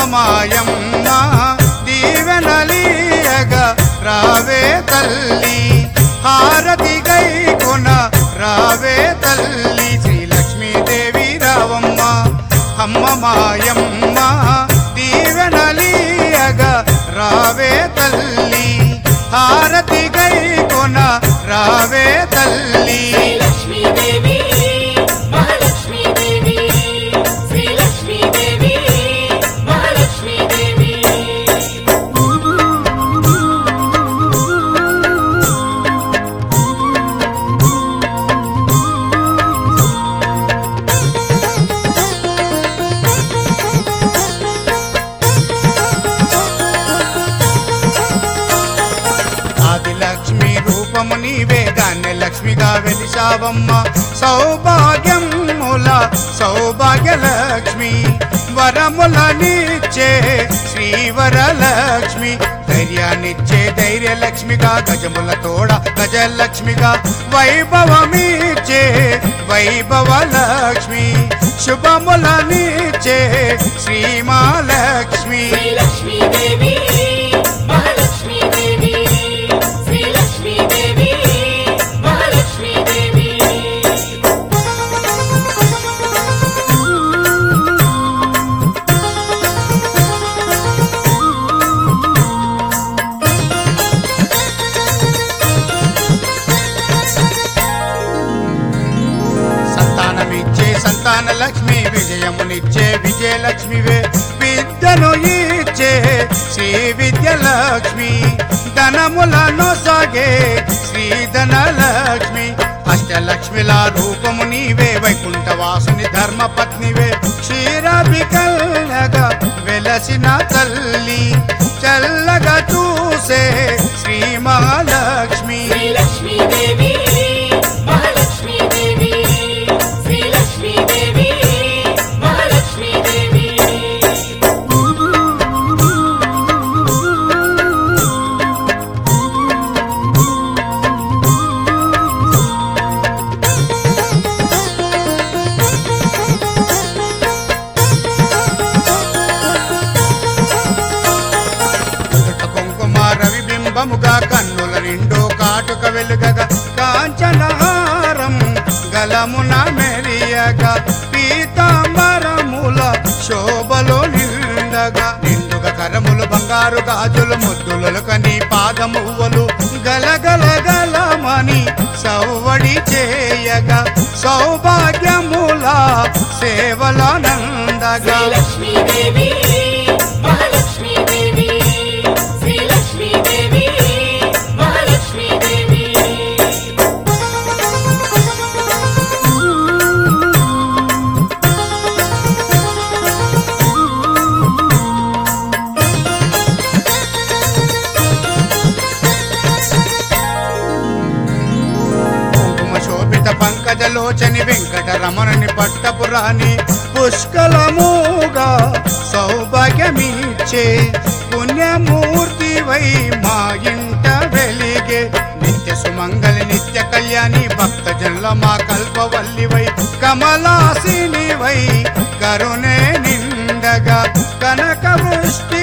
మాయమ్మ దీవెనలీయగా రావే తల్లి హారతి గై కొన రావే తల్లి శ్రీ లక్ష్మీదేవి రావమ్మ అమ్మ మాయమ్మ దీవెనలీయగా రావే తల్లి హారతి గై కొన రావే తల్లి శ్రీలక్ష్మీదేవి మహాలక్ష్మీదేవి శ్రీలక్ష్మీదేవి మహాలక్ష్మీదేవి ఆది లక్ష్మి రూపము నీవే దాన్ని లక్ష్మిగా వెలిసావమ్మ సౌభాగ్యముల సౌభాగ్య లక్ష్మి వరముల నిచ్చే శ్రీవరలక్ష్మి ధైర్యాన్నిచ్చే ధైర్య లక్ష్మిగా గజముల తోడ గజలక్ష్మిగా వైభవమిచ్చే వైభవ లక్ష్మి శుభముల నిచ్చే శ్రీమాలక్ష్మి శ్రీలక్ష్మీదేవి మహాలక్ష్మీదేవి శ్రీలక్ష్మీదేవి మహాలక్ష్మీదేవి సంతానమిచ్చే సంతాన లక్ష్మి విజయమునిచ్చే విజయలక్ష్మివే విద్యను ఇచ్చే శ్రీ విద్యలక్ష్మి ధనములను సాగే శ్రీధన లక్ష్మి అష్టలక్ష్మిల రూపము నీవే వైకుంఠవాసుని ధర్మ పత్నివే క్షీరాభికల్యగా వెలసిన తల్లి చల్లగా చూసే శ్రీ మహాలక్ష్మి శ్రీలక్ష్మీదేవి మహాలక్ష్మీదేవి శ్రీలక్ష్మీదేవి మహాలక్ష్మీదేవి నుదుట కుంకుమ రవిబింబముగా కన్నుల నిండు కాటుక వెలుగగా కాంచనహారం గలమున మెరియగా పీతాంబరముల శోభలో నిండగా నిండుగా కరములు బంగారు గాజులు ముద్దులు కని పాదమువ్వలు గలగల గలమని సౌవడి చేయగా సౌభాగ్యముల సేవల నందగా శ్రీలక్ష్మీదేవి మహాలక్ష్మీదేవి శ్రీలక్ష్మీదేవి మహాలక్ష్మీదేవి కుంకుమ శోభిత పంకజలోచని వెంకటరమణని పట్టపురాణి పుష్కలముగా సౌభాగ్యమిచ్చే పుణ్యమూర్తి వై మా ఇంట వెలిగే నిత్య సుమంగళి నిత్య కళ్యాణి భక్త జనుల మా కల్పవల్లివై కమలాసిని వై కరుణే నిండగా కనక వృష్టి